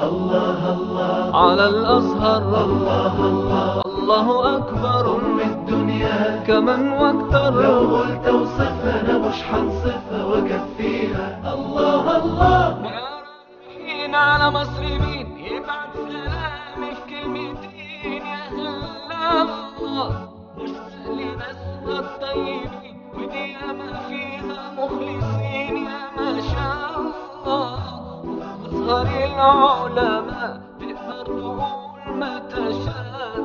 الله الله على الأزهر الله الله الله أكبر أم الدنيا كمن لو واكتر قلت اوصفها أنا مش حنصفها وأكفيها الله الله يا رايحين على مصر مين يبعت سلامي في كلمتين يا هلا الله مش سهل بس الطيبين ودي ما فيها مخلصين يا ما شاء الله أصغر العلماء تقدر تقول ما تشاء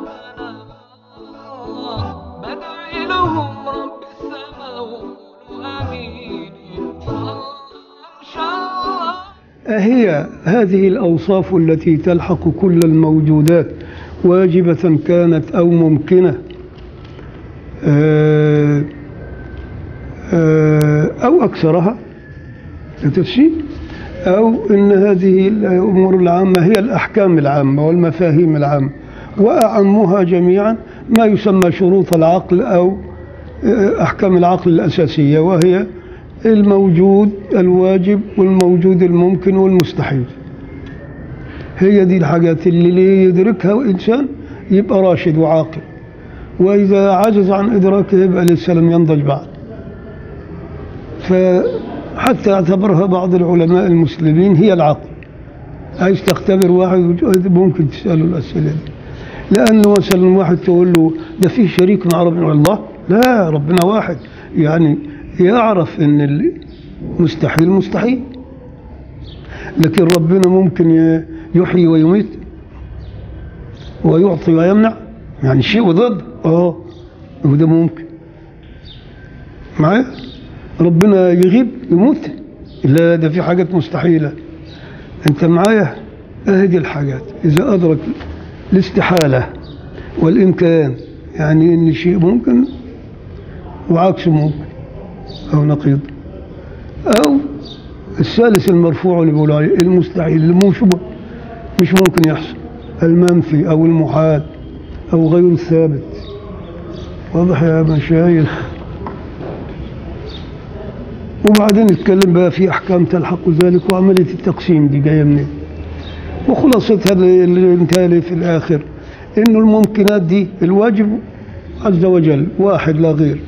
الله بدعي لهم رب السماء وقولوا آمين إن شاء الله إن شاء الله هي هذه الأوصاف التي تلحق كل الموجودات واجبة كانت أو ممكنة آه، آه، أو أكثرها تفسير أو أن هذه الأمور العامة هي الأحكام العامة والمفاهيم العامة وأعمها جميعا ما يسمى شروط العقل أو آه، أحكام العقل الأساسية وهي الموجود الواجب والموجود الممكن والمستحيل هي دي الحاجات اللي اللي يدركها إنسان يبقى راشد وعاقل وإذا عجز عن إدراكها يبقى لسه لم ينضج بعد فحتى اعتبرها بعض العلماء المسلمين هي العقل عايز تختبر واحد ممكن تسأله الأسئلة دي لأنه مثلا واحد تقول له ده فيه شريك مع ربنا الله لا ربنا واحد يعني يعرف ان المستحيل مستحيل لكن ربنا ممكن ي- يحيي ويميت ويعطي ويمنع يعني شيء وضد اه وده ممكن معايا ربنا يغيب يموت لا ده في حاجات مستحيلة انت معايا اهدي الحاجات اذا ادرك الاستحالة والامكان يعني ان شيء ممكن وعكسه ممكن أو نقيض أو الثالث المرفوع اللي بيقولوا عليه المستحيل اللي مو شبه مش ممكن يحصل المنفي أو المحال أو غير الثابت واضح يا مشايخ وبعدين نتكلم بقى في أحكام تلحق ذلك وعملية التقسيم دي جاية منين وخلاصتها اللي اللي انتهى لي في الآخر إنه الممكنات دي الواجب عز وجل واحد لا غير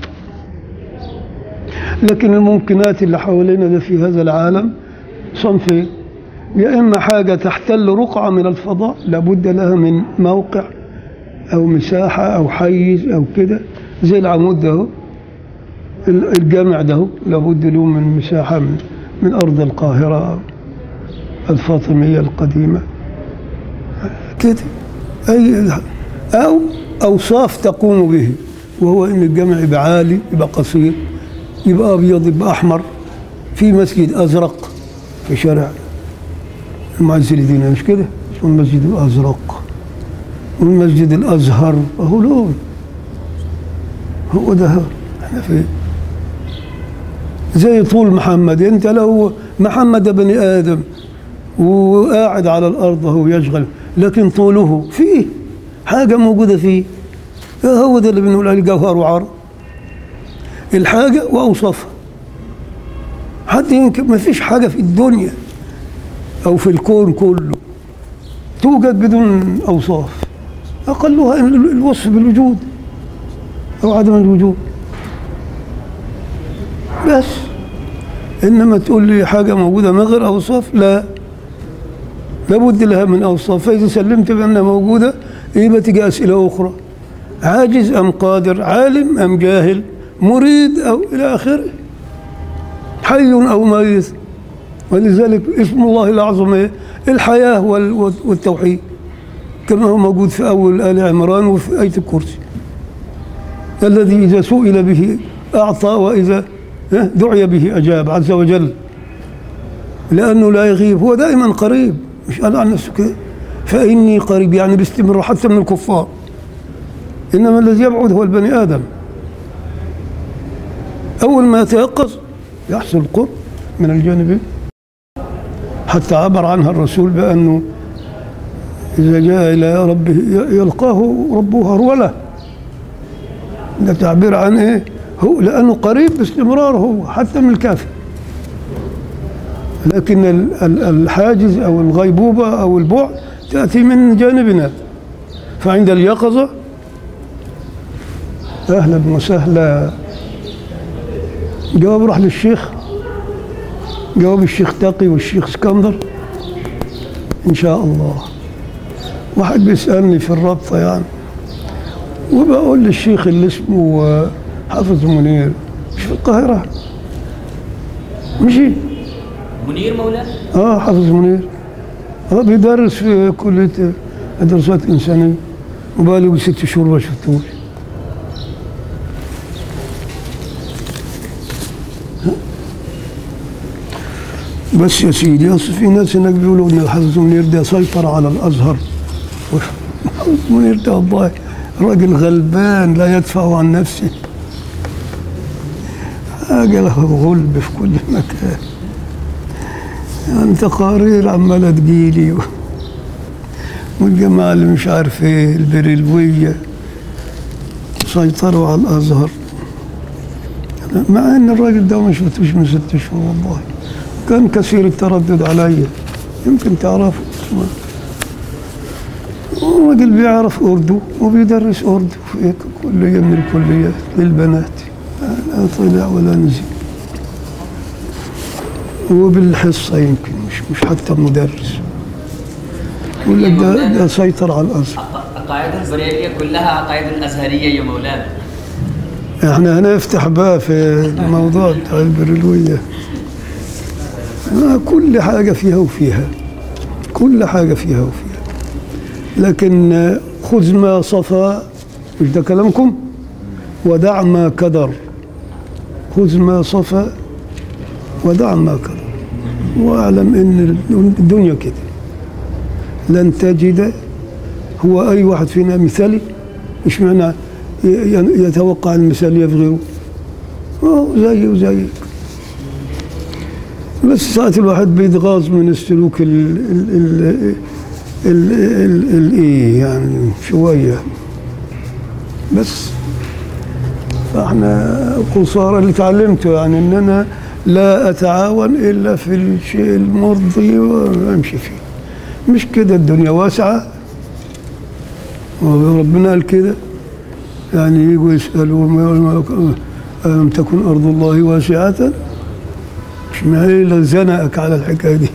لكن الممكنات اللي حوالينا ده في هذا العالم صنفين يا إما حاجة تحتل رقعة من الفضاء لابد لها من موقع أو مساحة أو حيز أو كده زي العمود ده هو. ال- الجامع ده هو لابد له من مساحة من, من أرض القاهرة أو الفاطمية القديمة كده أي أو أوصاف تقوم به وهو إن الجامع يبقى عالي يبقى قصير يبقى أبيض يبقى أحمر في مسجد أزرق في شارع المعز الدين مش كده اسمه المسجد الأزرق والمسجد الأزهر أهو لون هو ده هو. احنا فين زي طول محمد انت لو محمد بني آدم وقاعد على الأرض هو يشغل لكن طوله فيه حاجة موجودة فيه هو ده اللي بنقول عليه جوهر وعرض الحاجة وأوصافها حتى يمكن ما فيش حاجة في الدنيا أو في الكون كله توجد بدون أوصاف أقلها ال- الوصف بالوجود أو عدم الوجود بس إنما تقول لي حاجة موجودة من غير أوصاف لا لابد لها من أوصاف فإذا سلمت بأنها موجودة يبقى تجي أسئلة أخرى عاجز أم قادر عالم أم جاهل مريد أو إلى آخره حي أو ميت ولذلك اسم الله الأعظم إيه؟ الحياة وال- والتوحيد كما هو موجود في أول آل عمران وفي آية الكرسي الذي إذا سئل به أعطى وإذا ها، دعي به أجاب عز وجل لأنه لا يغيب هو دائما قريب مش قال عن نفسه كده فإني قريب يعني باستمرار حتى من الكفار إنما الذي يبعد هو البني آدم أول ما يتيقظ يحصل قرب من الجانبين حتى عبر عنها الرسول بأنه إذا جاء إلى ربه يلقاه ربه هرولة ده تعبير عن إيه هو لأنه قريب باستمرار هو حتى من الكافر لكن ال- ال- الحاجز أو الغيبوبة أو البعد تأتي من جانبنا فعند اليقظة أهلا وسهلا جواب راح للشيخ جواب الشيخ تقي والشيخ اسكندر إن شاء الله واحد بيسألني في الرابطة يعني وبقول للشيخ اللي اسمه آه، حافظ منير مش في القاهرة مشي منير مولانا اه حافظ منير اه بيدرس في كلية دراسات إنسانية وبقالي يجي ست شهور ما شفتوش بس يا سيدي اصل في ناس هناك بيقولوا ان حافظ منير ده سيطر على الازهر حافظ منير ده والله راجل غلبان لا يدفع عن نفسه حاجه له غلب في كل مكان يعني تقارير عمالة تجيلي و- والجماعة اللي مش عارف ايه البريلوية سيطروا على الأزهر مع ان الراجل ده ما شفتوش من ست شهور والله كان كثير التردد عليا يمكن تعرفه الراجل بيعرف أردو وبيدرس أردو في كلية من الكليات للبنات لا طلع ولا نزل وبالحصة يمكن مش مش حتى مدرس يقول لك ده, ده سيطر على الأزهر عقائد البريلية كلها عقائد أزهرية يا مولانا احنا هنفتح بقى في الموضوع بتاع البريلوية آه، كل حاجة فيها وفيها كل حاجة فيها وفيها لكن آه، خذ ما صفى مش ده كلامكم ودع ما كدر خذ ما صفى ودع ما كدر واعلم ان الدنيا كده لن تجد هو اي واحد فينا مثالي مش معنى ي- ي- يتوقع المثاليه في غيره اه زي وزيك بس ساعات الواحد بيتغاظ من السلوك ال ال ال ال ال ال ايه يعني شويه بس فاحنا قصارى اللي تعلمته يعني ان انا لا اتعاون الا في الشيء المرضي وامشي فيه مش كده الدنيا واسعه وربنا قال كده يعني يجوا يسالوا ما- ما- الم تكن ارض الله واسعه مش معنى زنقك على الحكايه دي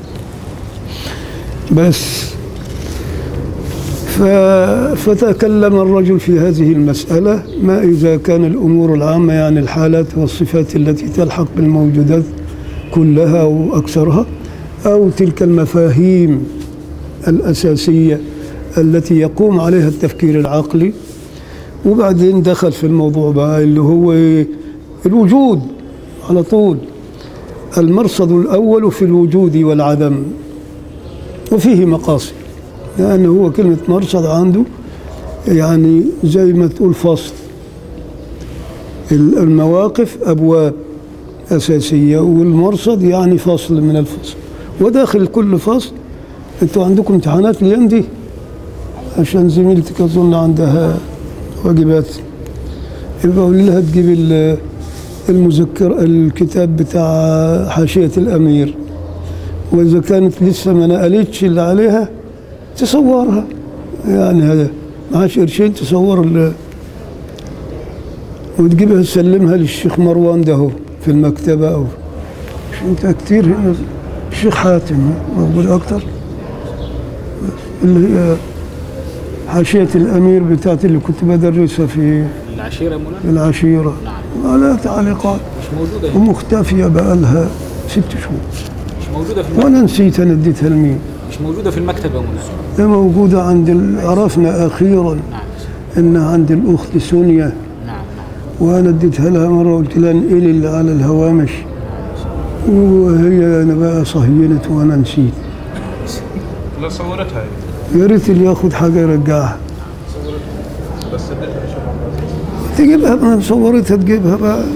بس ف- فتكلم الرجل في هذه المسألة ما إذا كان الأمور العامة يعني الحالات والصفات التي تلحق بالموجودات كلها أو أكثرها أو تلك المفاهيم الأساسية التي يقوم عليها التفكير العقلي وبعدين دخل في الموضوع بقى اللي هو إيه؟ الوجود على طول المرصد الأول في الوجود والعدم وفيه مقاصد لأنه هو كلمة مرصد عنده يعني زي ما تقول فصل ال- المواقف أبواب أساسية والمرصد يعني فصل من الفصل وداخل كل فصل أنتوا عندكم امتحانات الأيام دي عشان زميلتك أظن عندها واجبات يبقى أقول لها تجيب ال- المذكر الكتاب بتاع حاشية الأمير وإذا كانت لسه ما نقلتش اللي عليها تصورها يعني هذا معاش قرشين تصور ال- وتجيبها تسلمها للشيخ مروان ده هو في المكتبة أو مش أنت كتير هنا الشيخ حاتم موجود أكتر اللي هي حاشية الأمير بتاعتي اللي كنت بدرسها في العشيرة يا مولانا في العشيرة على تعليقات مش موجودة هنا ومختفية بقالها ست شهور مش موجودة في المكتب وأنا نسيت أنا اديتها لمين مش موجودة في المكتب يا مولانا هي موجودة عند ال- عرفنا أخيرا نعم إنها عند الأخت سونيا نعم نعم وأنا اديتها لها مرة قلت لها انقلي اللي على الهوامش وهي أنا بقى صهينت وأنا نسيت لا صورتها هي يا ريت اللي ياخد حاجة يرجعها بس اديتها لشباب تجيبها ما صورتها تجيبها بقى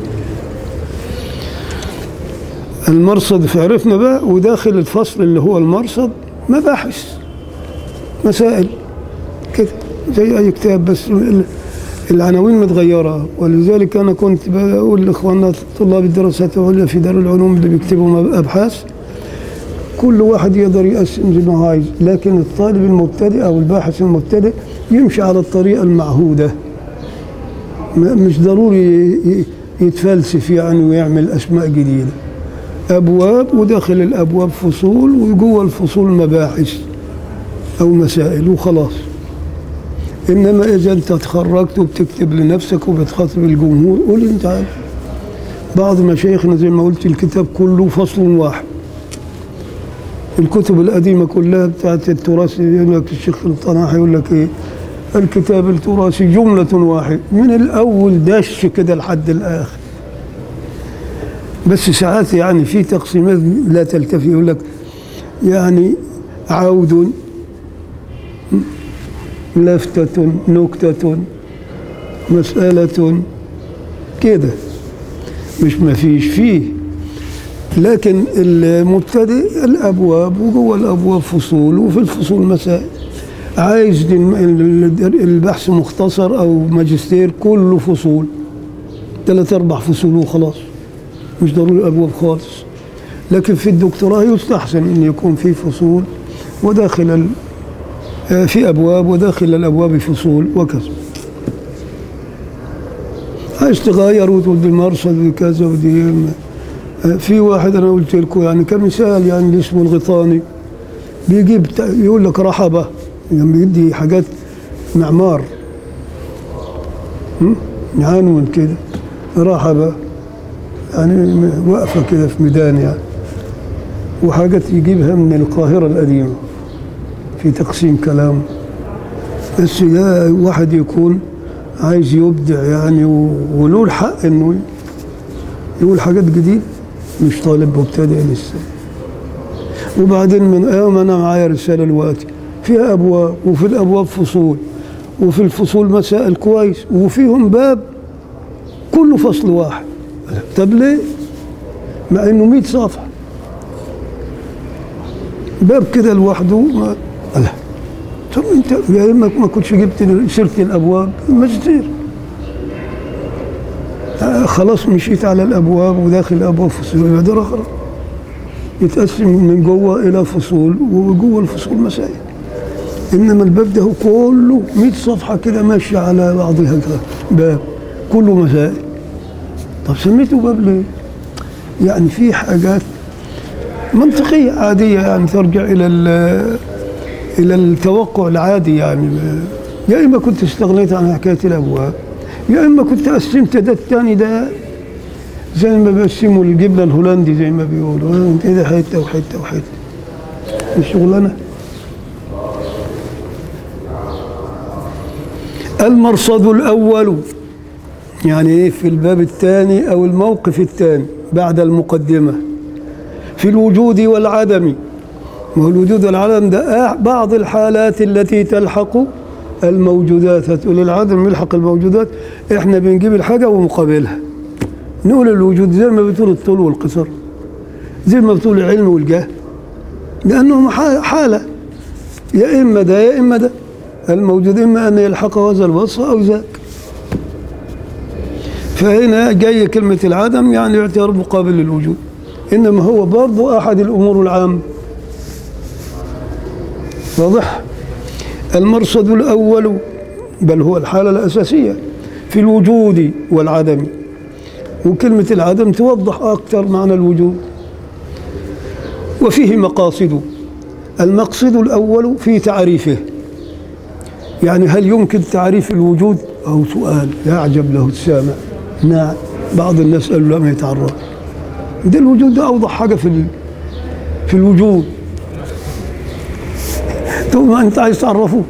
المرصد فعرفنا بقى وداخل الفصل اللي هو المرصد مباحث مسائل كده زي اي كتاب بس ال- العناوين متغيرة ولذلك أنا كنت بقول لإخواننا طلاب الدراسات العليا في دار العلوم اللي بيكتبوا أبحاث كل واحد يقدر يقسم زي ما هو عايز لكن الطالب المبتدئ أو الباحث المبتدئ يمشي على الطريقة المعهودة ما- مش ضروري ي- يتفلسف يعني ويعمل أسماء جديدة أبواب وداخل الأبواب فصول وجوه الفصول مباحث أو مسائل وخلاص إنما إذا أنت تخرجت وبتكتب لنفسك وبتخاطب الجمهور قول أنت عارف بعض مشايخنا زي ما قلت الكتاب كله فصل واحد الكتب القديمة كلها بتاعت التراث يقول لك الشيخ الطناحي يقول لك إيه الكتاب التراثي جملة واحدة من الأول دش كده لحد الآخر بس ساعات يعني في تقسيمات لا تلتفي يقول لك يعني عود لفتة نكتة مسألة كده مش ما فيش فيه لكن المبتدئ الابواب وجوه الابواب فصول وفي الفصول مسائل عايز الم- ال- البحث مختصر او ماجستير كله فصول ثلاث اربع فصول وخلاص مش ضروري ابواب خالص لكن في الدكتوراه يستحسن ان يكون في فصول وداخل ال- آه، في ابواب وداخل الابواب فصول وكذا عايز تغير وتقول دي مرصد وكذا ودي في واحد انا قلت لكم يعني كمثال يعني اللي اسمه الغيطاني بيجيب ت- يقول لك رحبه يعني بيدي حاجات معمار هم؟ عنون كده رحبه يعني م- واقفه كده في ميدان يعني وحاجات يجيبها من القاهره القديمه في تقسيم كلام بس ده واحد يكون عايز يبدع يعني و- وله الحق انه يقول حاجات جديدة مش طالب مبتدئ لسه وبعدين من ايام انا معايا رساله دلوقتي فيها ابواب وفي الابواب فصول وفي الفصول مسائل كويس وفيهم باب كله فصل واحد طب ليه؟ مع انه 100 صفحه باب كده لوحده ما لا طب انت يا اما ما كنتش جبت سيره الابواب ماجستير آه، خلاص مشيت على الابواب وداخل الابواب فصول يبقى ده اخر يتقسم من جوه الى فصول وجوه الفصول مسائل انما الباب ده هو كله 100 صفحه كده ماشيه على بعضها كده باب كله مسائل طب سميته باب ليه؟ يعني في حاجات منطقيه عاديه يعني ترجع الى ال- الى التوقع العادي يعني يا اما كنت استغنيت عن حكايه الابواب يا اما كنت قسمت ده الثاني ده زي ما بيقسموا الجبنه الهولندي زي ما بيقولوا كده حته وحته وحته الشغلانه المرصد الاول يعني ايه في الباب الثاني او الموقف الثاني بعد المقدمه في الوجود والعدم ما هو الوجود والعدم ده بعض الحالات التي تلحق الموجودات هتقول العدم يلحق الموجودات احنا بنجيب الحاجه ومقابلها نقول الوجود زي ما بتقول الطول والقصر زي ما بتقول العلم والجهل لانهم ح- حاله يا اما ده يا اما ده الموجود اما ان يلحق هذا الوصف او ذاك فهنا جاي كلمه العدم يعني اعتبار مقابل للوجود انما هو برضو احد الامور العامه واضح المرصد الأول بل هو الحالة الأساسية في الوجود والعدم وكلمة العدم توضح أكثر معنى الوجود وفيه مقاصد المقصد الأول في تعريفه يعني هل يمكن تعريف الوجود أو سؤال يعجب له السامع نعم بعض الناس قالوا لا ما يتعرف ده الوجود ده أوضح حاجة في ال- في الوجود طب ما انت عايز تعرفه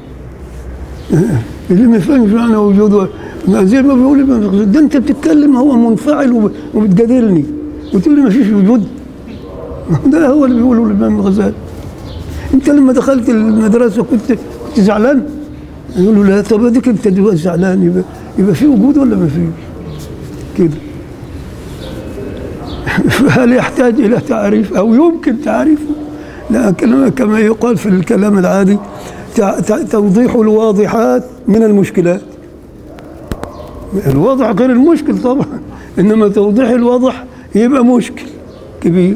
اللي ما يفهمش معنى وجوده ما زي ما بيقول ابن الغزالي، ده انت بتتكلم هو منفعل وب- وبتجادلني وتقول لي ما فيش وجود ده هو اللي بيقوله الامام الغزالي انت لما دخلت المدرسه كنت كنت زعلان يقول له لا طب اديك انت دلوقتي زعلان يبقى يبقى في وجود ولا ما فيش كده فهل يحتاج الى تعريف او يمكن تعريفه لكن كما يقال في الكلام العادي تع- تع- توضيح الواضحات من المشكلات الوضع غير المشكل طبعا إنما توضيح الوضع يبقى مشكل كبير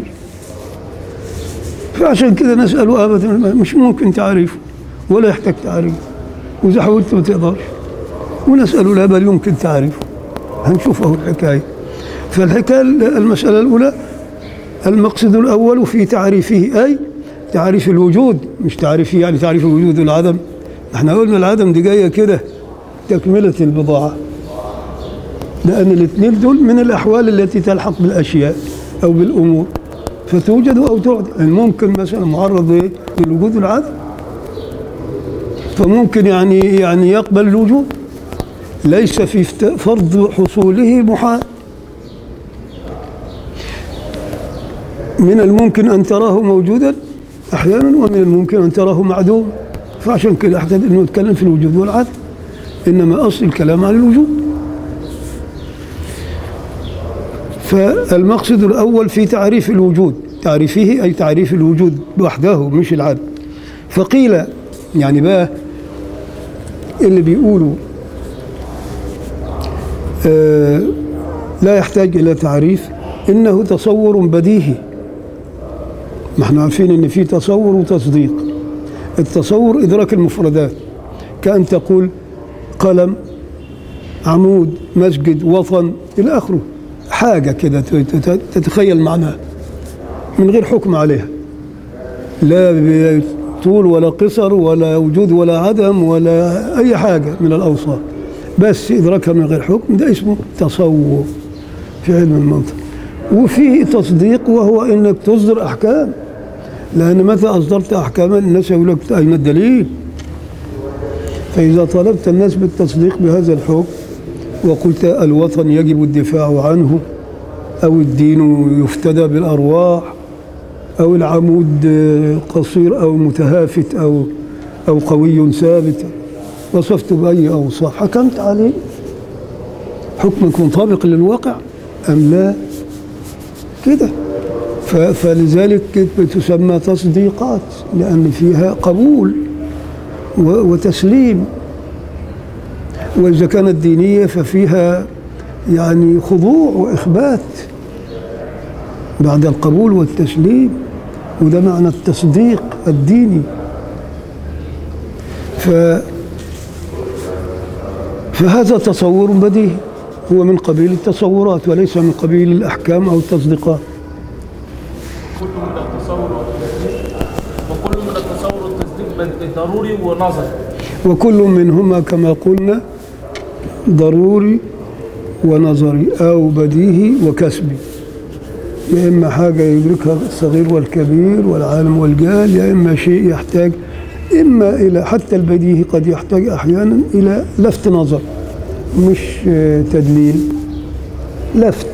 فعشان كده نسأله أبدا مش ممكن تعريفه ولا يحتاج تعريف وإذا حاولت ما تقدرش ونسأله لا بل يمكن تعريفه هنشوف أهو الحكاية فالحكاية المسألة الأولى المقصد الأول في تعريفه أي تعريف الوجود مش تعريفه يعني تعريف الوجود والعدم احنا قلنا العدم دي جاية كده تكملة البضاعة لأن الاثنين دول من الأحوال التي تلحق بالأشياء أو بالأمور فتوجد أو تعدم يعني ممكن مثلا معرض إيه؟ للوجود والعدم فممكن يعني يعني يقبل الوجود ليس في فت- فرض حصوله محال من الممكن أن تراه موجودا أحيانا ومن الممكن أن تراه معدوم فعشان كده أحتاج أنه يتكلم في الوجود والعدم إنما أصل الكلام عن الوجود فالمقصد الأول في تعريف الوجود تعريفه أي تعريف الوجود وحده مش العدم فقيل يعني بقى اللي بيقولوا آه لا يحتاج إلى تعريف إنه تصور بديهي ما احنا عارفين إن في تصور وتصديق التصور إدراك المفردات كأن تقول قلم عمود مسجد وطن إلى آخره حاجة كده ت- ت- تتخيل معناها من غير حكم عليها لا طول ولا قصر ولا وجود ولا عدم ولا أي حاجة من الأوصاف بس إدراكها من غير حكم ده اسمه تصور في علم المنطق وفيه تصديق وهو انك تصدر احكام لان متى اصدرت احكاما الناس يقول لك اين الدليل فاذا طلبت الناس بالتصديق بهذا الحكم وقلت الوطن يجب الدفاع عنه او الدين يفتدى بالارواح او العمود قصير او متهافت او او قوي ثابت وصفت باي اوصاف حكمت عليه حكمك منطبق للواقع أم لا كده ف- فلذلك بتسمى تصديقات لأن فيها قبول و- وتسليم وإذا كانت دينية ففيها يعني خضوع وإخبات بعد القبول والتسليم وده معنى التصديق الديني ف فهذا تصور بديهي هو من قبيل التصورات وليس من قبيل الأحكام أو التصديقات كل من التصور والتصديق وكل من التصور والتصديق بل- ضروري ونظري وكل منهما كما قلنا ضروري ونظري أو بديهي وكسبي يا إما حاجة يدركها الصغير والكبير والعالم والجاهل يا إما شيء يحتاج إما إلى حتى البديهي قد يحتاج أحيانا إلى لفت نظر مش آه، تدليل لفت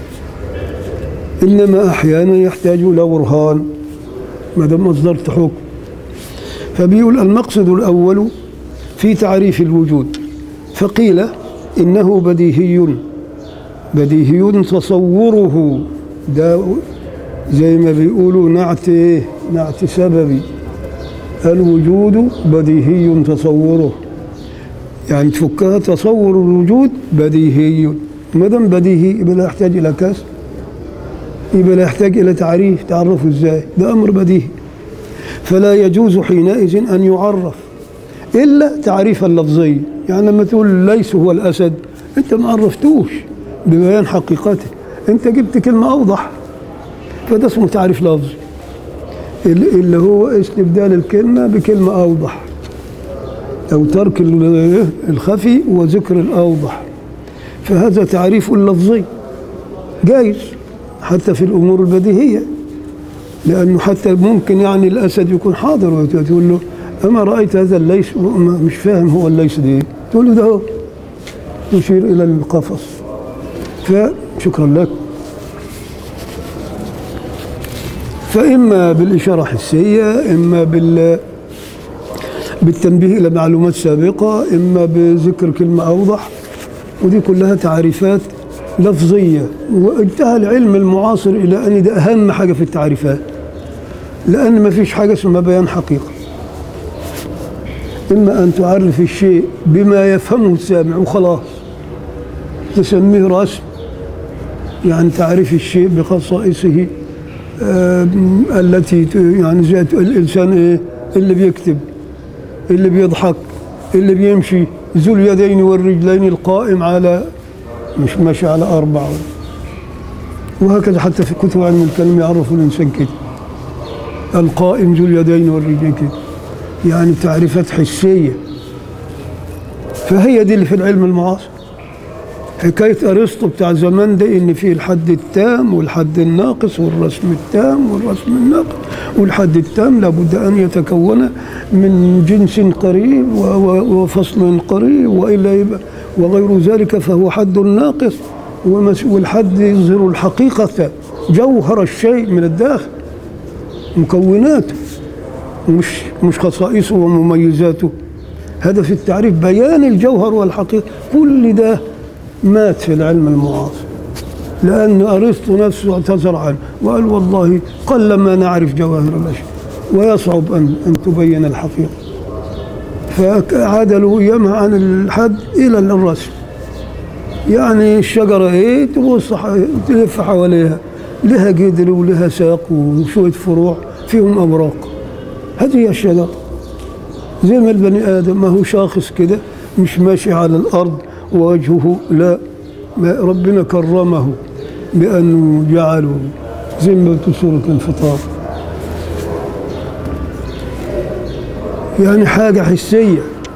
إنما أحيانا يحتاج إلى برهان ما دام أصدرت حكم فبيقول المقصد الأول في تعريف الوجود فقيل إنه بديهي بديهي تصوره ده زي ما بيقولوا نعت إيه؟ نعت سببي الوجود بديهي تصوره يعني تفكها تصور الوجود بديهي ما دام بديهي يبقى لا يحتاج إلى كسر يبقى لا يحتاج إلى تعريف تعرفه إزاي ده أمر بديهي فلا يجوز حينئذ أن يعرف إلا تعريفا لفظيا يعني لما تقول ليس هو الأسد أنت ما عرفتوش ببيان حقيقته أنت جبت كلمة أوضح فده اسمه تعريف لفظي اللي اللي هو استبدال الكلمة بكلمة أوضح أو ترك ال- الخفي وذكر الأوضح فهذا تعريف لفظي جايز حتى في الأمور البديهية لأنه حتى ممكن يعني الأسد يكون حاضر وتقول له أما رأيت هذا الليث وما- مش فاهم هو الليث ده إيه تقول له ده هو تشير إلى القفص فشكرا لك فإما بالإشارة حسية إما بال بالتنبيه إلى معلومات سابقة إما بذكر كلمة أوضح ودي كلها تعريفات لفظية وانتهى العلم المعاصر إلى أن ده أهم حاجة في التعريفات لأن ما فيش حاجة اسمها بيان حقيقة إما أن تعرف الشيء بما يفهمه السامع وخلاص تسميه رسم يعني تعريف الشيء بخصائصه آه، التي ت- يعني زي الإنسان إيه اللي بيكتب اللي بيضحك اللي بيمشي ذو اليدين والرجلين القائم على مش ماشي على أربعة وهكذا حتى في كتب علم الكلام يعرفوا الإنسان كده القائم ذو اليدين والرجلين كده يعني تعريفات حسية فهي دي اللي في العلم المعاصر حكاية أرسطو بتاع زمان ده إن فيه الحد التام والحد الناقص والرسم التام والرسم الناقص والحد التام لابد أن يتكون من جنس قريب و- و- وفصل قريب وإلا يبقى وغير ذلك فهو حد ناقص ومس- والحد يظهر الحقيقة جوهر الشيء من الداخل مكوناته مش مش خصائصه ومميزاته هذا في التعريف بيان الجوهر والحقيقة كل ده مات في العلم المعاصر لأن أرسطو نفسه اعتذر عنه وقال والله قل ما نعرف جواهر الأشياء ويصعب أن أن تبين الحقيقة فعدلوا أيامها عن الحد إلى الرسم يعني الشجرة إيه تبص ح- تلف حواليها لها جدر ولها ساق وشوية فروع فيهم أوراق هذه هي الشجرة زي ما البني آدم ما هو شاخص كده مش ماشي على الأرض ووجهه لا ما ربنا كرمه بأنه جعله زي ما في سورة الانفطار يعني حاجة حسية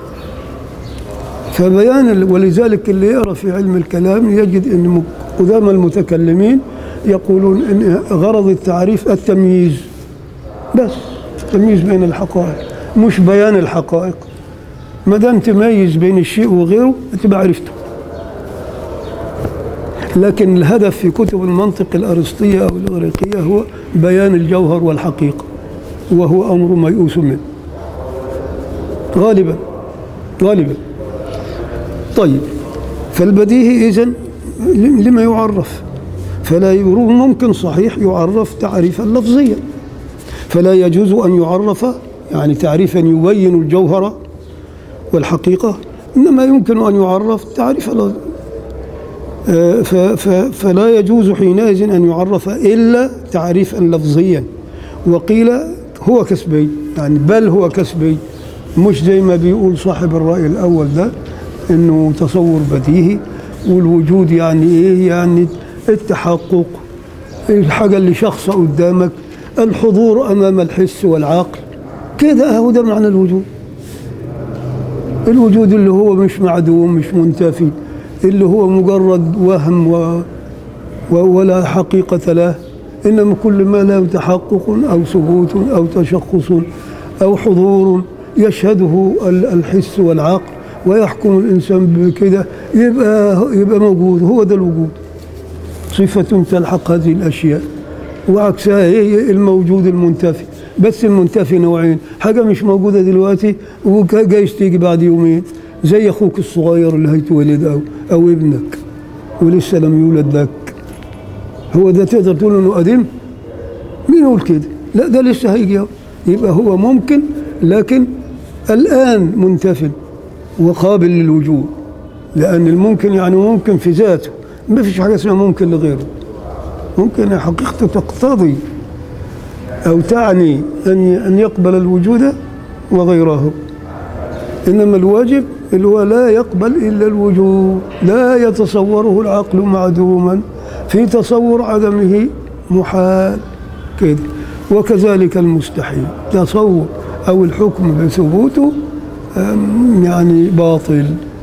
فبيان ال- ولذلك اللي يقرأ في علم الكلام يجد أن م- قدام المتكلمين يقولون أن غرض التعريف التمييز بس التمييز بين الحقائق مش بيان الحقائق ما دام تميز بين الشيء وغيره تبقى عرفته لكن الهدف في كتب المنطق الأرسطية أو الإغريقية هو بيان الجوهر والحقيقة وهو أمر ميؤوس منه غالبا غالبا طيب فالبديهي إذن لما يعرف فلا يرو- ممكن صحيح يعرف تعريفا لفظيا فلا يجوز أن يعرف يعني تعريفا يبين الجوهر والحقيقة إنما يمكن أن يعرف تعريفا لفظيا آه، ف- ف- فلا يجوز حينئذ أن يعرف إلا تعريفا لفظيا وقيل هو كسبي يعني بل هو كسبي مش زي ما بيقول صاحب الرأي الأول ده إنه تصور بديهي والوجود يعني إيه يعني التحقق الحاجة اللي شخصة قدامك الحضور أمام الحس والعقل كده هو ده معنى الوجود الوجود اللي هو مش معدوم مش منتفي اللي هو مجرد وهم و و- ولا حقيقة له إنما كل ما له تحقق أو ثبوت أو تشخص أو حضور يشهده ال- الحس والعقل ويحكم الإنسان بكده يبقى يبقى موجود هو ده الوجود صفة تلحق هذه الأشياء وعكسها هي الموجود المنتفي بس المنتفي نوعين حاجة مش موجودة دلوقتي وجايز تيجي بعد يومين زي أخوك الصغير اللي هيتولد أو أو ابنك ولسه لم يولد لك هو ده تقدر تقول انه قديم مين يقول كده لا ده لسه هيجي أهو. يبقى هو ممكن لكن الآن منتفل وقابل للوجود لأن الممكن يعني ممكن في ذاته ما فيش حاجة اسمها ممكن لغيره ممكن حقيقته تقتضي أو تعني أن أن يقبل الوجود وغيره إنما الواجب اللي هو لا يقبل إلا الوجود لا يتصوره العقل معدوما في تصور عدمه محال كده وكذلك المستحيل تصور أو الحكم بثبوته أم، يعني باطل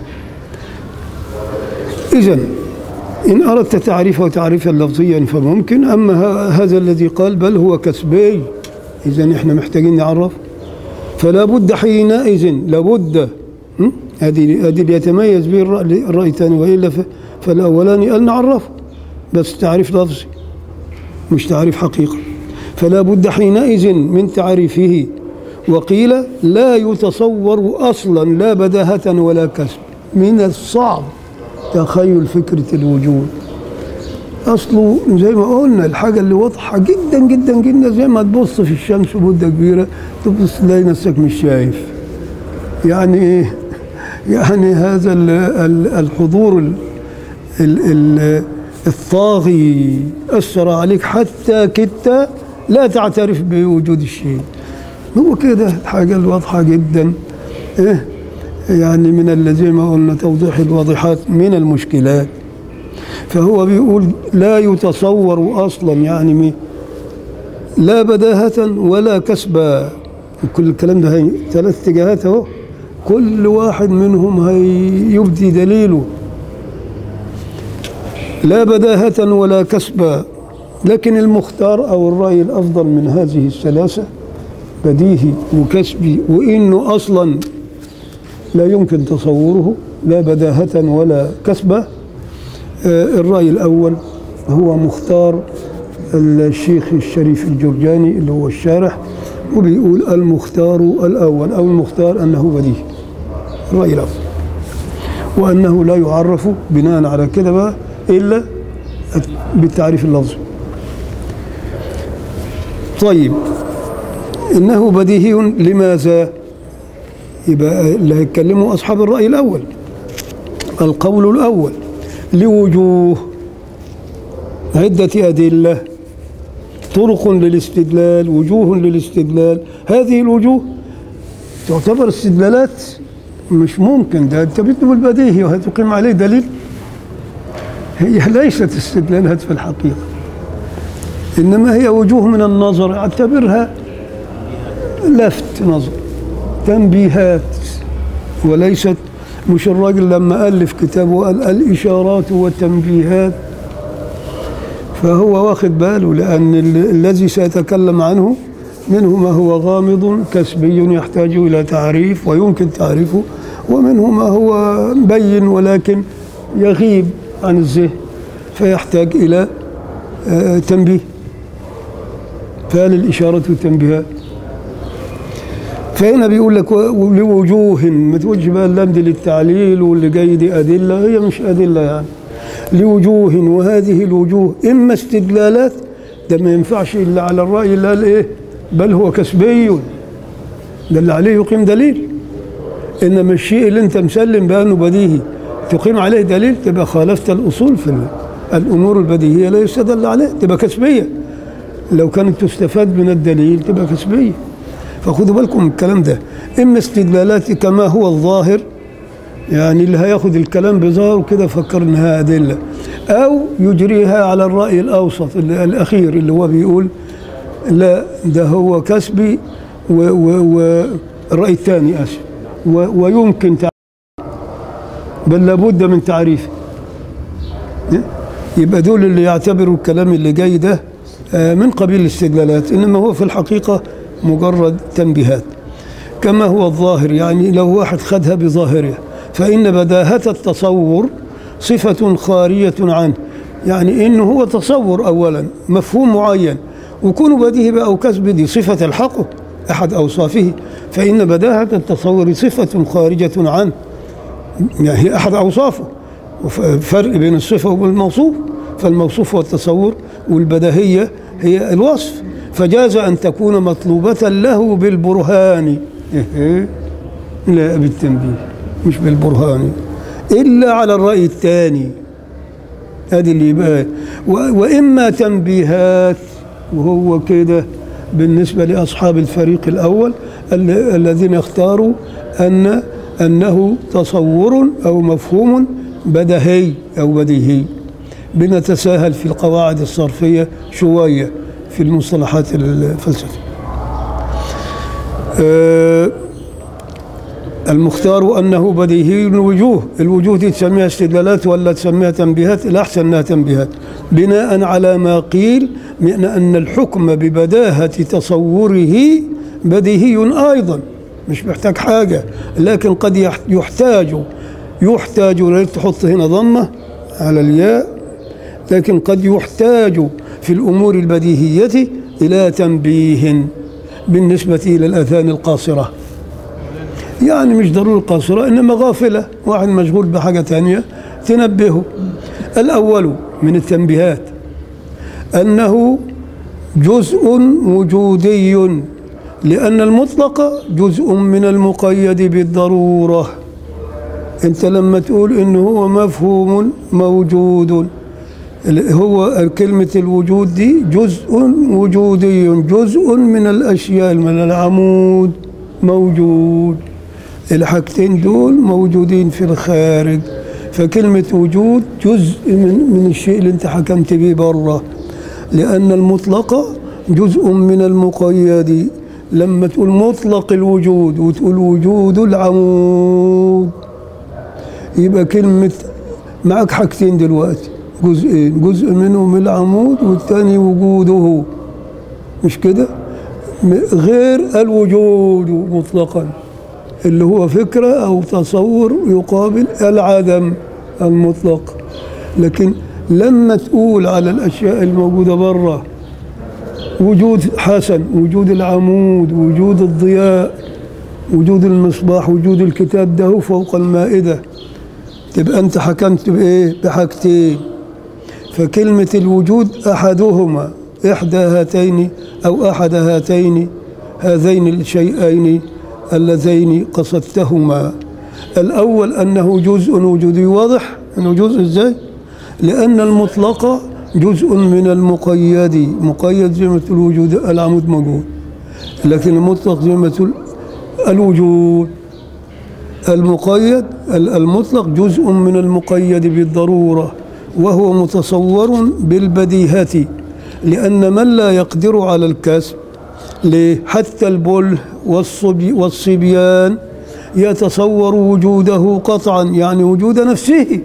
إذا إن أردت تعريفه تعريفا لفظيا فممكن أما ه- هذا الذي قال بل هو كسبي إذا إحنا محتاجين نعرف فلا بد حينئذ لابد م? هذه هذه اللي يتميز به الرأي الرأي الثاني وإلا ف- فالأولاني قال نعرفه بس تعريف لفظي مش تعريف حقيقي فلا بد حينئذ من تعريفه وقيل لا يتصور أصلا لا بداهة ولا كسب من الصعب تخيل فكرة الوجود أصله زي ما قلنا الحاجة اللي واضحة جدا جدا جدا زي ما تبص في الشمس مدة كبيرة تبص تلاقي نفسك مش شايف يعني إيه؟ يعني هذا ال- ال- الحضور ال- ال ال الطاغي أثر عليك حتى كدت لا تعترف بوجود الشيء هو كده الحاجة الواضحة جدا إيه يعني من الذين ما قلنا توضيح الواضحات من المشكلات فهو بيقول لا يتصور أصلا يعني مي- لا بداهة ولا كسبا كل الكلام ده هي ثلاث اتجاهات اهو كل واحد منهم هيبدي دليله لا بداهة ولا كسبا لكن المختار أو الرأي الأفضل من هذه الثلاثة بديهي وكسبي وإنه أصلا لا يمكن تصوره لا بداهة ولا كسبة آه، الرأي الأول هو مختار الشيخ الشريف الجرجاني اللي هو الشارح وبيقول المختار الأول أو المختار أنه بديهي الرأي الأول وأنه لا يعرف بناء على كده بقى إلا بالتعريف اللفظي طيب إنه بديهي لماذا يبقى اللي هيتكلموا أصحاب الرأي الأول القول الأول لوجوه عدة أدلة طرق للاستدلال وجوه للاستدلال هذه الوجوه تعتبر استدلالات مش ممكن ده انت بتقول بديهي وهتقيم عليه دليل هي ليست استدلالات في الحقيقة إنما هي وجوه من النظر اعتبرها لفت نظر تنبيهات وليست مش الراجل لما ألف كتابه قال الإشارات والتنبيهات فهو واخد باله لأن ال- الذي سيتكلم عنه منه ما هو غامض كسبي يحتاج إلى تعريف ويمكن تعريفه ومنه ما هو بين ولكن يغيب عن الذهن فيحتاج إلى آه، تنبيه فهل الإشارة والتنبيهات فهنا بيقول لك و- لوجوه ما تقولش بقى اللام دي للتعليل واللي جاي دي أدلة هي مش أدلة يعني لوجوه وهذه الوجوه إما استدلالات ده ما ينفعش إلا على الرأي اللي قال إيه بل هو كسبي ده اللي عليه يقيم دليل إنما الشيء اللي أنت مسلم بأنه بديهي تقيم عليه دليل تبقى خالفت الأصول في ال- الأمور البديهية لا يستدل عليه تبقى كسبية لو كانت تستفاد من الدليل تبقى كسبية فخدوا بالكم من الكلام ده إما استدلالات كما هو الظاهر يعني اللي هياخد الكلام بظاهر وكده فكر انها ادله او يجريها على الراي الاوسط اللي الاخير اللي هو بيقول لا ده هو كسبي والراي الثاني اسف و- ويمكن تعريف بل لابد من تعريفه يبقى دول اللي يعتبروا الكلام اللي جاي ده آه، من قبيل الاستدلالات انما هو في الحقيقه مجرد تنبيهات كما هو الظاهر يعني لو واحد خدها بظاهرها فإن بداهة التصور صفة خارية عنه يعني إنه هو تصور أولا مفهوم معين وكون بديهي بقى أو كسب دي صفة الحقه أحد أوصافه فإن بداهة التصور صفة خارجة عنه يعني هي أحد أوصافه وف- فرق بين الصفة والموصوف فالموصوف هو التصور والبداهية هي الوصف فجاز أن تكون مطلوبة له بالبرهان إيه؟ لا بالتنبيه مش بالبرهان إلا على الرأي الثاني هذه اللي يبقى و- وإما تنبيهات وهو كده بالنسبة لأصحاب الفريق الأول ال- الذين اختاروا أن أنه تصور أو مفهوم بدهي أو بديهي بنتساهل في القواعد الصرفية شوية في المصطلحات الفلسفية آه، المختار أنه بديهي الوجوه الوجوه دي تسميها استدلالات ولا تسميها تنبيهات الأحسن أنها تنبيهات بناء على ما قيل من أن الحكم ببداهة تصوره بديهي أيضا مش محتاج حاجة لكن قد يح- يحتاج يحتاج لا تحط هنا ضمة على الياء لكن قد يحتاج في الأمور البديهية إلى تنبيه بالنسبة إلى الأذان القاصرة يعني مش ضروري قاصرة إنما غافلة واحد مشغول بحاجة تانية تنبهه الأول من التنبيهات أنه جزء وجودي لأن المطلق جزء من المقيد بالضرورة انت لما تقول ان هو مفهوم موجود ال- هو كلمة الوجود دي جزء وجودي جزء من الأشياء من العمود موجود الحاجتين دول موجودين في الخارج فكلمة وجود جزء من, من الشيء اللي انت حكمت به بره لأن المطلق جزء من المقيد لما تقول مطلق الوجود وتقول وجود العمود يبقى كلمة معك حاجتين دلوقتي جزئين جزء منهم العمود والثاني وجوده مش كده م- غير الوجود مطلقا اللي هو فكرة أو تصور يقابل العدم المطلق لكن لما تقول على الأشياء الموجودة برا وجود حسن وجود العمود وجود الضياء وجود المصباح وجود الكتاب ده فوق المائدة تبقى أنت حكمت بإيه؟ بحاجتين فكلمة الوجود أحدهما إحدى هاتين أو أحد هاتين هذين الشيئين اللذين قصدتهما الأول أنه جزء وجودي واضح أنه جزء إزاي؟ لأن المطلق جزء من المقيد مقيد زي ما تقول وجود العمود موجود لكن المطلق زي ما تقول الوجود المقيد ال- المطلق جزء من المقيد بالضرورة وهو متصور بالبديهة لأن من لا يقدر على الكسب ليه؟ حتى البل والصبي والصبيان يتصور وجوده قطعا يعني وجود نفسه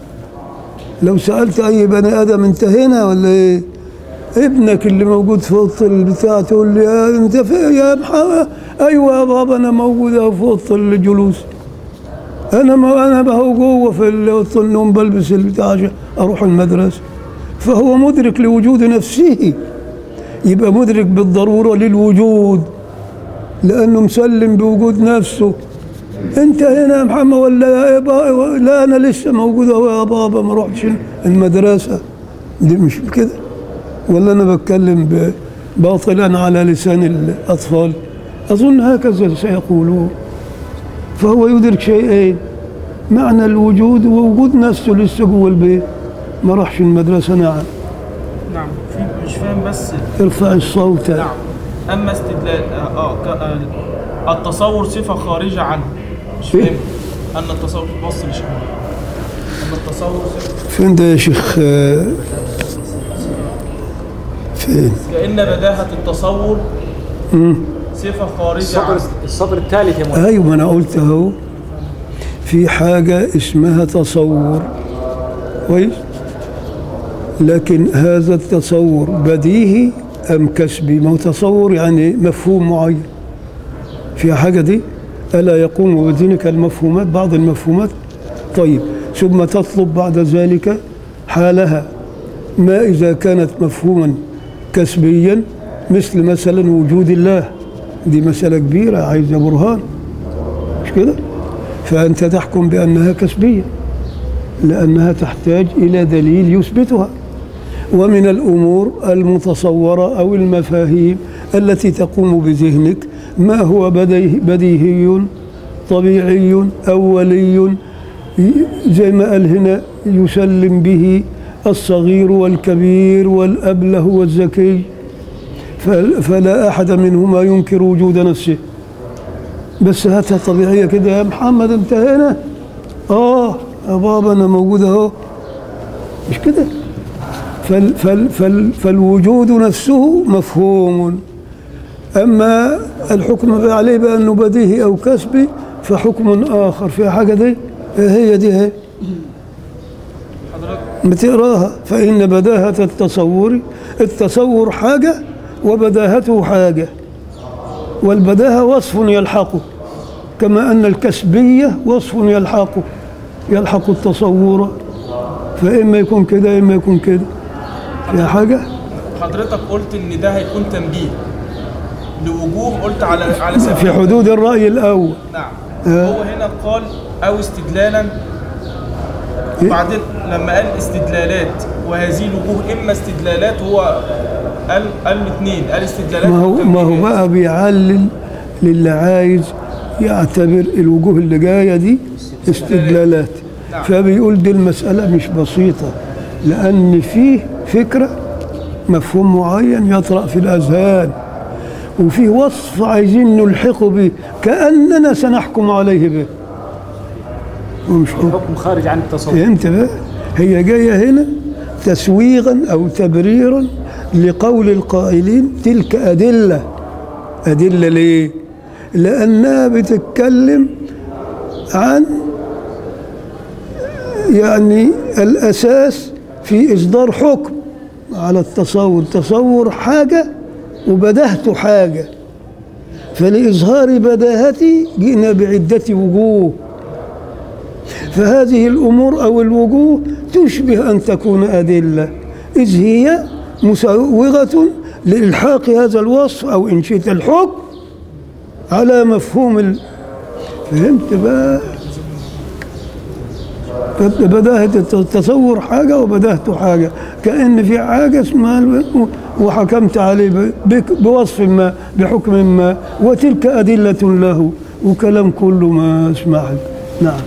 لو سألت أي بني آدم أنت هنا ولا إيه؟ ابنك اللي موجود في اوضه البتاع تقول لي يا انت في يا محمد ايوه يا بابا انا موجود أهو في اوضه الجلوس انا ما انا بهو جوه في اوضه النوم بلبس البتاع عشان اروح المدرسه فهو مدرك لوجود نفسه يبقى مدرك بالضروره للوجود لانه مسلم بوجود نفسه انت هنا يا محمد ولا يا با- لا انا لسه موجود اهو يا بابا ما رحتش المدرسه دي مش كده ولا انا بتكلم ب- باطلا على لسان الاطفال اظن هكذا سيقولون فهو يدرك شيئين معنى الوجود ووجود نفسه لسه جوه البيت ما راحش المدرسه نعم نعم في مش فاهم بس ارفع الصوت نعم اما استدلال اه, آه ك- آه التصور صفه خارجه عنه مش إيه؟ فاهم ان التصور بص لشيخ ان التصور صفه فين ده يا شيخ آه، فين كأن بداهة التصور صفة خارجة السطر عنه السطر الثالث يا مولانا ايوه ما انا قلت اهو في حاجه اسمها تصور كويس لكن هذا التصور بديهي ام كسبي ما هو تصور يعني مفهوم معين في حاجه دي الا يقوم بدينك المفهومات بعض المفهومات طيب ثم تطلب بعد ذلك حالها ما اذا كانت مفهوما كسبيا مثل مثلا وجود الله دي مسألة كبيرة عايزة برهان مش كده؟ فأنت تحكم بأنها كسبية لأنها تحتاج إلى دليل يثبتها ومن الأمور المتصورة أو المفاهيم التي تقوم بذهنك ما هو بديه بديهي طبيعي أولي زي ما قال هنا يسلم به الصغير والكبير والأبله والذكي فل- فلا أحد منهما ينكر وجود نفسه بس هاتها طبيعية كده يا محمد أنت هنا آه يا بابا أنا موجود أهو مش كده فال فال فال فالوجود نفسه مفهوم أما الحكم عليه بأنه بديهي أو كسبي فحكم آخر في حاجة دي هي دي هي بتقراها فإن بداهة التصور التصور حاجة وبداهته حاجة والبداهة وصف يلحقه كما أن الكسبية وصف يلحقه يلحق التصور فإما يكون كده إما يكون كده يا حاجة حضرتك قلت ان ده هيكون تنبيه لوجوه قلت على على سبيل في حدود الرأي الأول نعم آه. هو هنا قال او استدلالا إيه؟ بعدين لما قال استدلالات وهذه الوجوه اما استدلالات هو قال قال اثنين قال استدلالات ما هو ما هو وتنبيهات. بقى بيعلل للي عايز يعتبر الوجوه اللي جايه دي استدلالات فبيقول دي المسألة مش بسيطة لأن فيه فكرة مفهوم معين يطرأ في الأذهان وفيه وصف عايزين نلحقه به كأننا سنحكم عليه به ومش حكم حكم خارج عن التصور فهمت بقى هي جاية هنا تسويغا أو تبريرا لقول القائلين تلك أدلة أدلة ليه؟ لأنها بتتكلم عن يعني الأساس في إصدار حكم على التصور تصور حاجة وبدهت حاجة فلإظهار بداهتي جئنا بعدة وجوه فهذه الأمور أو الوجوه تشبه أن تكون أدلة إذ هي مسوغة لإلحاق هذا الوصف أو إن شئت الحكم على مفهوم ال... فهمت بقى بداهة التصور حاجة وبداهة حاجة كأن في حاجة اسمها ال- وحكمت عليه ب- بك- بوصف ما بحكم ما وتلك أدلة له وكلام كله ما اسمع نعم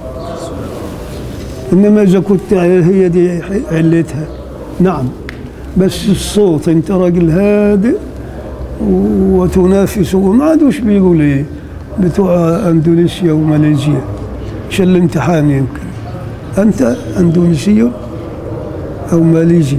إنما إذا كنت هي دي علتها نعم بس الصوت أنت راجل هادئ وتنافس وما عادوش بيقول إيه بتوع أندونيسيا وماليزيا عشان الامتحان يمكن أنت أندونيسي أو ماليزي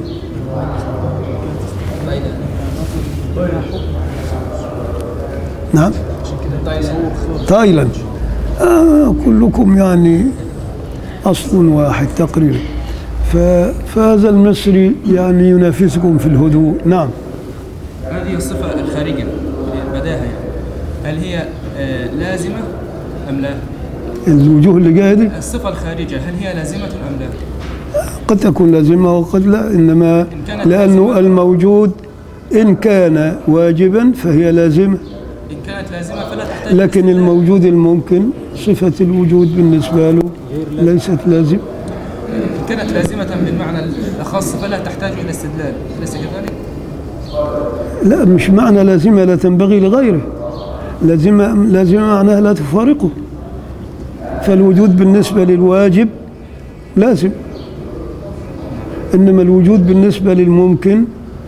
نعم تايلاند آه كلكم يعني أصل واحد تقريبا ف- فهذا المصري يعني ينافسكم في الهدوء نعم هذه الصفة الخارجة البداهة يعني هل هي آه، لازمة أم لا؟ الوجوه اللي جايه دي الصفة الخارجة هل هي لازمة أم لا؟ قد تكون لازمة وقد لا إنما كانت لأنه لازمة. الموجود إن كان واجبا فهي لازمة إن كانت لازمة فلا تحتاج لكن إلى استدلال. الموجود الممكن صفة الوجود بالنسبة له ليست لازم إن كانت لازمة بالمعنى الأخص فلا تحتاج إلى استدلال أليس كذلك؟ لا مش معنى لازمة لا تنبغي لغيره لازمة لازمة معناها لا تفارقه فالوجود بالنسبة للواجب لازم إنما الوجود بالنسبة للممكن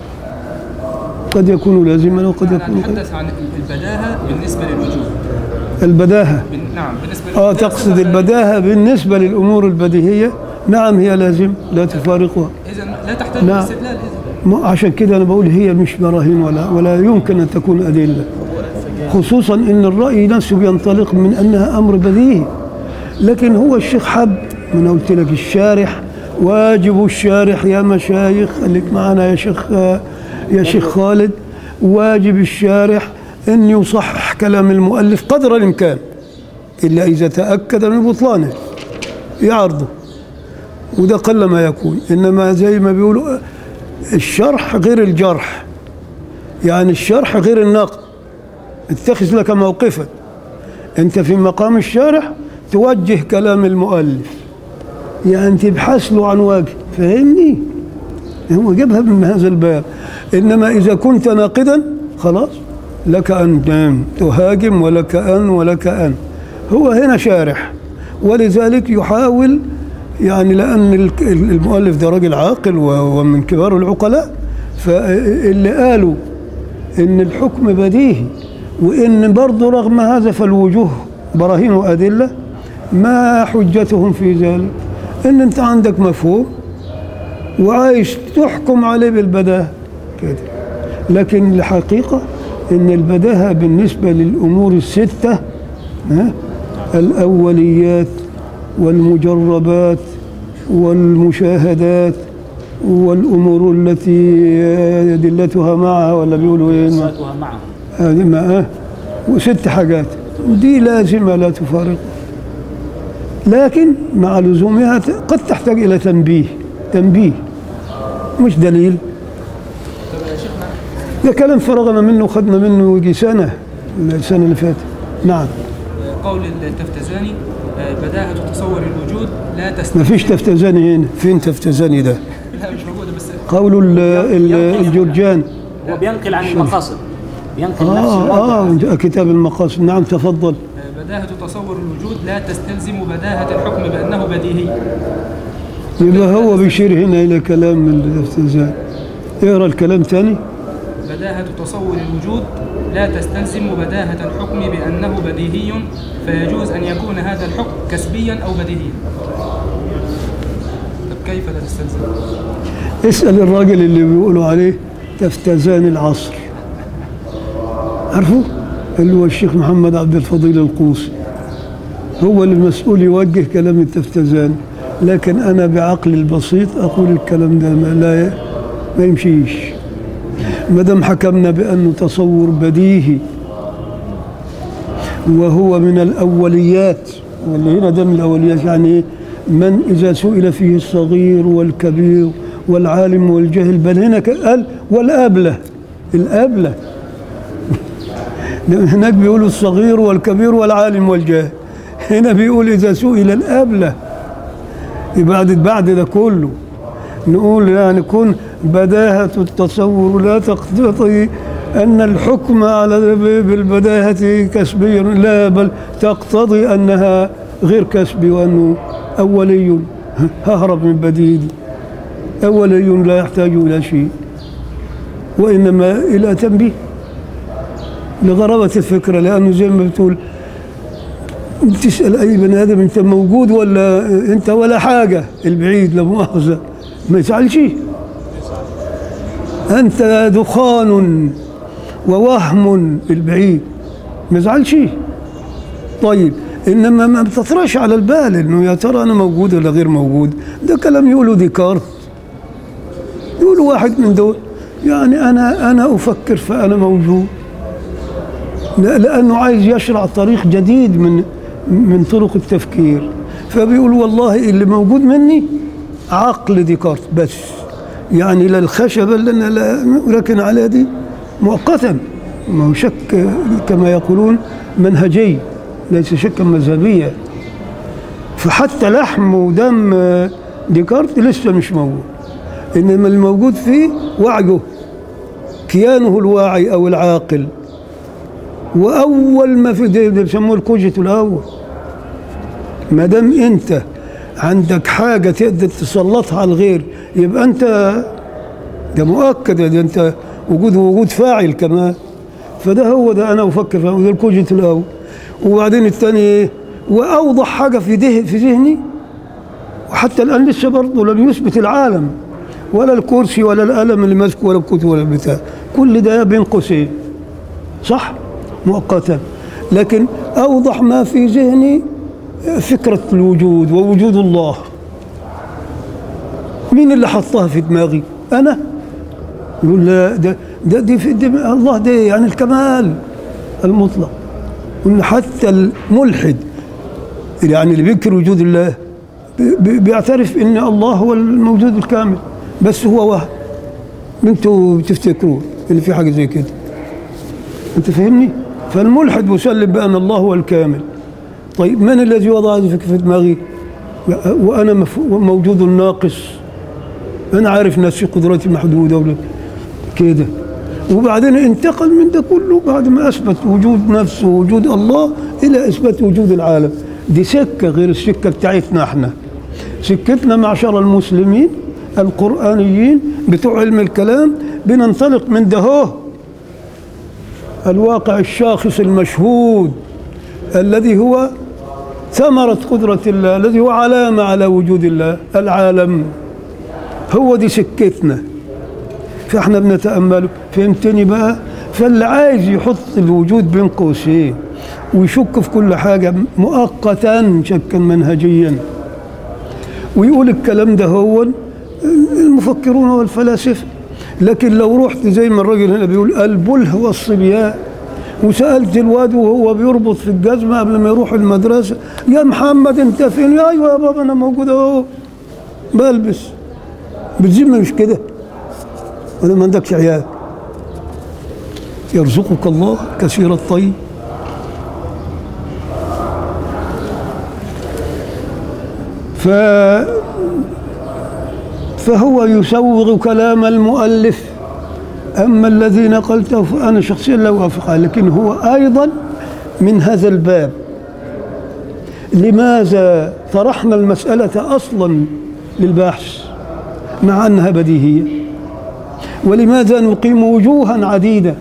قد يكون لازما وقد نحن يكون غير نتحدث عن البداهة بالنسبة للوجود البداهة بن- نعم بالنسبة اه للبداهة تقصد صفة البداهة بالنسبة للأمور البديهية نعم هي لازم لا تفارقها إذا لا تحتاج نعم. إلى استدلال إذا ما- عشان كده أنا بقول هي مش براهين ولا ولا يمكن أن تكون أدلة خصوصا أن الرأي نفسه بينطلق من أنها أمر بديهي لكن هو الشيخ حب ما أنا قلت لك الشارح واجب الشارح يا مشايخ خليك معنا يا شيخ يا شيخ خالد واجب الشارح أن يصحح كلام المؤلف قدر الإمكان إلا إذا تأكد من بطلانه يعرضه وده قل ما يكون إنما زي ما بيقولوا الشرح غير الجرح يعني الشرح غير النقد اتخذ لك موقفا انت في مقام الشارح توجه كلام المؤلف يعني تبحث له عن وجه فاهمني هو جابها من هذا الباب انما اذا كنت ناقدا خلاص لك ان تهاجم ولك ان ولك ان هو هنا شارح ولذلك يحاول يعني لان الك- المؤلف ده راجل عاقل و- ومن كبار العقلاء فاللي قالوا ان الحكم بديهي وان برضه رغم هذا فالوجوه براهين وادله ما حجتهم في ذلك ان انت عندك مفهوم وعايش تحكم عليه بالبداهه كده لكن الحقيقه ان البداهه بالنسبه للامور السته ها الاوليات والمجربات والمشاهدات والامور التي ادلتها معها ولا بيقولوا ايه صفاتها معه هذه ما آه. وست حاجات دي لازمة لا تفارق لكن مع لزومها ت- قد تحتاج إلى تنبيه تنبيه مش دليل ده كلام فرغنا منه خدنا منه يجي سنة السنة اللي فاتت نعم قول التفتزاني آه، بداهة تصور الوجود لا ما تستلزم فيش تفتزاني هنا فين تفتزاني ده لا مش موجودة بس قول ال- ال- الجرجان هو بينقل عن المقاصد بينقل نفس آه الوضع آه كتاب المقاصد نعم تفضل آه، بداهة تصور الوجود لا تستلزم بداهة الحكم بأنه بديهي يبقى هو بيشير هنا إلى كلام من الاستهزاء اقرا الكلام تاني بداهة تصور الوجود لا تستلزم بداهة الحكم بأنه بديهي فيجوز أن يكون هذا الحكم كسبيا أو بديهيا طب كيف لا تستلزم؟ اسأل الراجل اللي بيقولوا عليه تفتزان العصر عارفه اللي هو الشيخ محمد عبد الفضيل القوسي هو اللي المسؤول يوجه كلام التفتزان لكن أنا بعقلي البسيط أقول الكلام ده ما لا ما يمشيش ما دام حكمنا بأنه تصور بديهي وهو من الأوليات واللي هنا ده من الأوليات يعني إيه؟ من إذا سئل فيه الصغير والكبير والعالم والجاهل بل هنا ك- قال والأبلة الأبلة هناك بيقولوا الصغير والكبير والعالم والجاهل هنا بيقول إذا سئل الأبلة بعد بعد ده كله نقول يعني كن بداهة التصور لا تقتضي أن الحكم على بالبداهة كسبي لا بل تقتضي أنها غير كسبي وأنه أولي ههرب من بديهي أولي لا يحتاج إلى شيء وإنما إلى تنبيه لغرابة الفكرة لأنه زي ما بتقول تسأل أي بني آدم أنت موجود ولا أنت ولا حاجة البعيد لا مؤاخذة ما يزعلش أنت دخان ووهم البعيد ما يزعلش طيب إنما ما بتطرش على البال إنه يا ترى أنا موجود ولا غير موجود ده كلام يقوله ديكارت يقول واحد من دول يعني أنا أنا أفكر فأنا موجود لا- لأنه عايز يشرع طريق جديد من من طرق التفكير فبيقول والله اللي موجود مني عقل ديكارت بس يعني لا الخشبة اللي أنا لا راكن عليها دي مؤقتا ما هو شك كما يقولون منهجي ليس شكا مذهبيا فحتى لحم ودم ديكارت لسه مش موجود إنما الموجود فيه وعيه كيانه الواعي أو العاقل واول ما في ده ده بيسموه الكوجيت الاول ما دام انت عندك حاجه تقدر تسلطها على الغير يبقى انت ده مؤكد ده انت وجود وجود فاعل كمان فده هو ده انا افكر فيه ده الكوجيت الاول وبعدين الثاني ايه واوضح حاجه في ده في ذهني وحتى الان لسه برضه لم يثبت العالم ولا الكرسي ولا القلم اللي ماسكه ولا الكتب ولا البتاع كل ده بين قوسين صح مؤقتا لكن أوضح ما في ذهني فكرة الوجود ووجود الله مين اللي حطها في دماغي أنا يقول لا ده ده دي في دي الله ده يعني الكمال المطلق وإن حتى الملحد يعني اللي بينكر وجود الله بي- بي- بيعترف ان الله هو الموجود الكامل بس هو وهم انتوا بتفتكروا ان في حاجه زي كده انت فاهمني فالملحد مسلم بان الله هو الكامل طيب من الذي وضع هذه الفكره في دماغي وانا مف- موجود ناقص انا عارف نفسي قدراتي محدوده ولا كده وبعدين انتقل من ده كله بعد ما اثبت وجود نفسه ووجود الله الى اثبات وجود العالم دي سكه غير السكه بتاعتنا احنا سكتنا معشر المسلمين القرانيين بتوع علم الكلام بننطلق من ده هو الواقع الشاخص المشهود الذي هو ثمرة قدرة الله الذي هو علامة على وجود الله العالم هو دي سكتنا فاحنا بنتأمله فهمتني بقى فاللي عايز يحط الوجود بين قوسين ويشك في كل حاجة مؤقتا شكا منهجيا ويقول الكلام ده هو المفكرون والفلاسفة لكن لو رحت زي ما الراجل هنا بيقول البله والصبيان وسألت الواد وهو بيربط في الجزمة قبل ما يروح المدرسة يا محمد انت فين؟ يا ايوه يا بابا انا موجود اهو بلبس بالذمة مش كده ولا ما عندكش عيال يرزقك الله كثير الطيب ف فهو يسوغ كلام المؤلف أما الذي نقلته فأنا شخصيا لا أوافق عليه لكن هو أيضا من هذا الباب لماذا طرحنا المسألة أصلا للبحث مع أنها بديهية ولماذا نقيم وجوها عديدة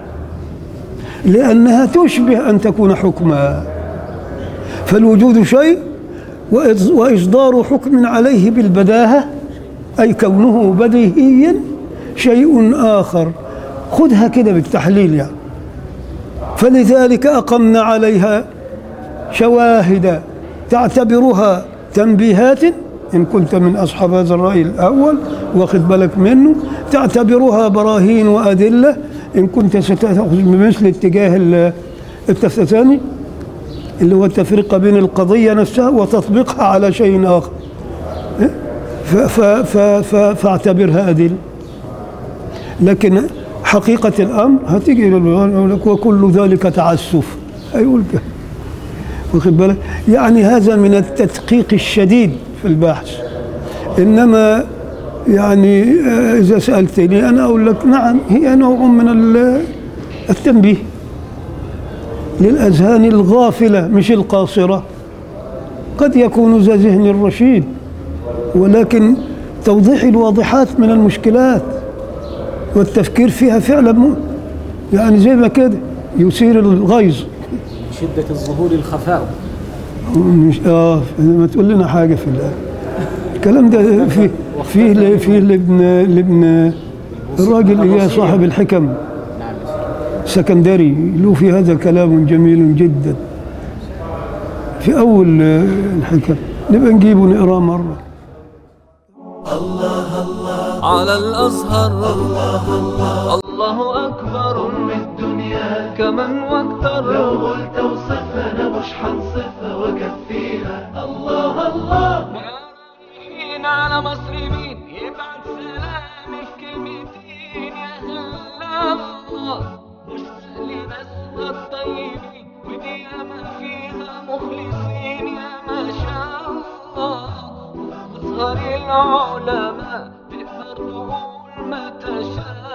لأنها تشبه أن تكون حكما فالوجود شيء وإص- وإصدار حكم عليه بالبداهة أي كونه بديهيا شيء آخر خذها كده بالتحليل يعني فلذلك أقمنا عليها شواهد تعتبرها تنبيهات إن كنت من أصحاب هذا الرأي الأول واخد بالك منه تعتبرها براهين وأدلة إن كنت ستأخذ بمثل اتجاه ال- الثاني اللي هو التفرقة بين القضية نفسها وتطبيقها على شيء آخر ف- ف- ف- ف- فاعتبرها أدلة لكن حقيقة الأمر هتيجي يقول لك وكل ذلك تعسف هيقول كده واخد بالك يعني هذا من التدقيق الشديد في البحث إنما يعني آه، إذا سألتني أنا أقول لك نعم هي نوع من ال- التنبيه للأذهان الغافلة مش القاصرة قد يكون ذا ذهن رشيد ولكن توضيح الواضحات من المشكلات والتفكير فيها فعلا م- يعني زي ما كده يثير الغيظ شدة الظهور الخفاء مش اه ما تقول لنا حاجه في الله الكلام ده في فيه فيه لابن لابن الراجل اللي هي صاحب الحكم سكندري له في هذا كلام جميل جدا في اول آه، الحكم نبقى نجيبه نقراه مره على الأزهر الله أكبر أم الدنيا كمن واكثر لو قلت اوصفها أنا مش حنصفها وأكفيها الله الله رايحين على مصر مين يبعت سلامي في كلمتين يا هلا الله مش سهل بس الطيبين ودي ياما فيها مخلصين يا ما شاء الله أزهر العلماء تقدر تقول ما تشاء